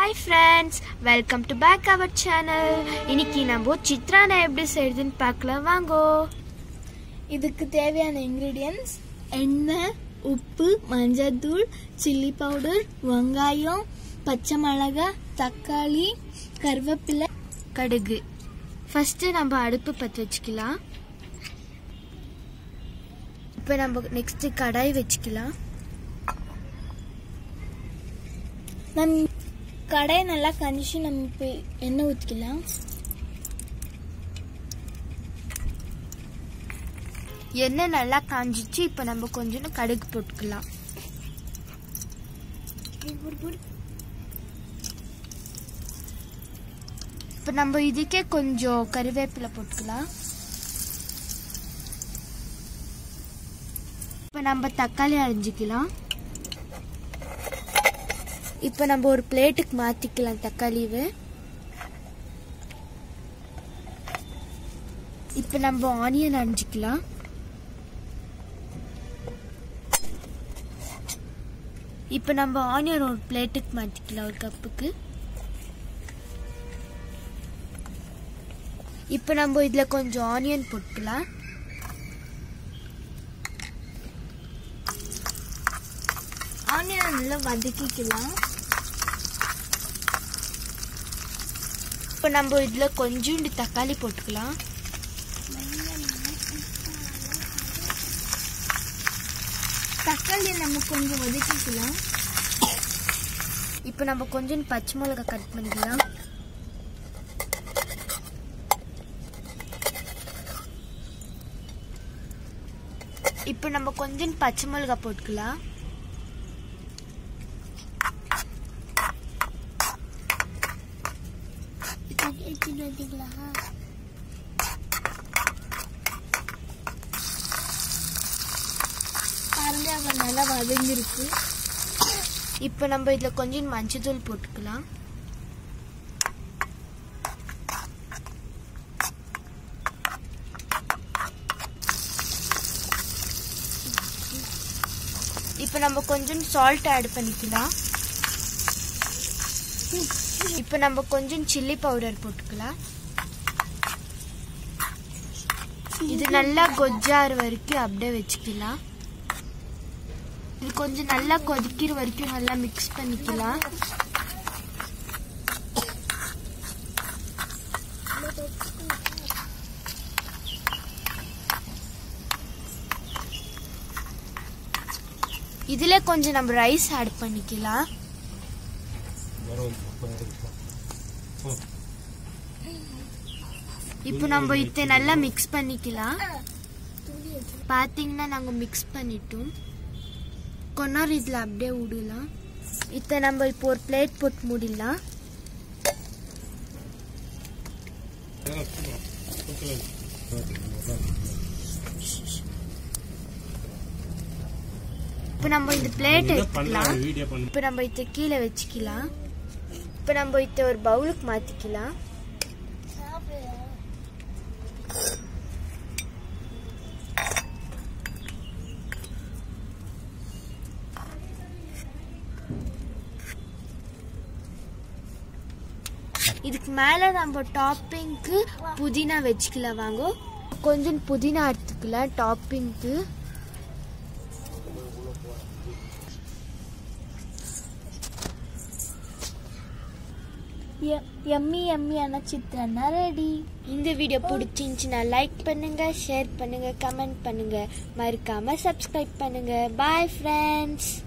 hi friends welcome to back our channel இன்னைக்கு நம்ம சித்ரானை எப்படி செய்யுதுன்னு பார்க்கலாம் வாங்கோ இதுக்கு தேவையான இன்க்ரீடியன்ஸ் எண்ணெய் உப்பு மஞ்சள்தூள் சில்லி பவுடர் வெங்காயம் பச்சை மிளகாய் தக்காளி கருவேப்பிலை கடுகு ஃபர்ஸ்ட் நம்ம அடுப்பு பற்ற வச்சுக்கலாம் இப்போ நம்ம நெக்ஸ்ட் கடாய் வச்சுக்கலாம் நம் கடையை நல்லா கணிச்சு நம்ம இப்போ எண்ணெய் ஊற்றிக்கலாம் எண்ணெய் நல்லா காஞ்சிச்சு இப்போ நம்ம கொஞ்சம் கடுகு போட்டுக்கலாம் இப்போ நம்ம இதுக்கே கொஞ்சம் கருவேப்பிலை போட்டுக்கலாம் இப்போ நம்ம தக்காளி அரைஞ்சிக்கலாம் இப்போ நம்ம ஒரு பிளேட்டுக்கு மாத்திக்கலாம் தக்காளிவை இப்போ நம்ம ஆனியன் அரைஞ்சிக்கலாம் இப்போ நம்ம ஆனியன் ஒரு பிளேட்டுக்கு மாத்திக்கலாம் ஒரு கப்புக்கு இப்போ நம்ம இதுல கொஞ்சம் ஆனியன் போட்டுக்கலாம் ஆனியன் நல்லா வதக்கிக்கலாம் இப்போ நம்ம இதுல கொஞ்சோண்டு தக்காளி போட்டுக்கலாம் தக்காளி நம்ம கொஞ்சம் வதக்கிக்கலாம் இப்போ நம்ம கொஞ்சம் பச்சை மிளகாய் கட் பண்ணிக்கலாம் இப்போ நம்ம கொஞ்சம் பச்சை மிளகாய் போட்டுக்கலாம் பாருங்க அப்ப நல்லா வதங்கிருக்கு இப்போ நம்ம இதுல கொஞ்சம் மஞ்சள் போட்டுக்கலாம் இப்போ நம்ம கொஞ்சம் சால்ட் ஆட் பண்ணிக்கலாம் இப்போ நம்ம கொஞ்சம் சில்லி பவுடர் போட்டுக்கலாம் இது நல்லா கொஜ்ஜாறு வரைக்கும் அப்படியே வச்சுக்கலாம் இது கொஞ்சம் நல்லா கொதிக்கிற வரைக்கும் நல்லா மிக்ஸ் பண்ணிக்கலாம் இதுல கொஞ்சம் நம்ம ரைஸ் ஆட் பண்ணிக்கலாம் இப்போ நம்ம இதை நல்லா மிக்ஸ் பண்ணிக்கலாம் பாத்தீங்கன்னா நாங்க மிக்ஸ் பண்ணிட்டோம் கொஞ்ச நேரம் இதில் அப்படியே விடலாம் இதை நம்ம இப்போ ஒரு பிளேட் போட்டு மூடிடலாம் இப்போ நம்ம இந்த பிளேட் எடுத்துக்கலாம் இப்போ நம்ம இதை கீழே வச்சுக்கலாம் இப்போ நம்ம இதை ஒரு பவுலுக்கு மாற்றிக்கலாம் இதுக்கு மேல நம்ம டாப்பிங்க்கு புதினா வச்சுக்கலாம் வாங்க கொஞ்சம் புதினா எடுத்துக்கலாம் டாப்பிங்க்கு எம்மி எம்மியான சித்திரன்னா ரெடி இந்த வீடியோ பிடிச்சிருந்துச்சுன்னா லைக் பண்ணுங்க ஷேர் பண்ணுங்க கமெண்ட் பண்ணுங்க மறக்காம சப்ஸ்கிரைப் பண்ணுங்க பாய் ஃப்ரெண்ட்ஸ்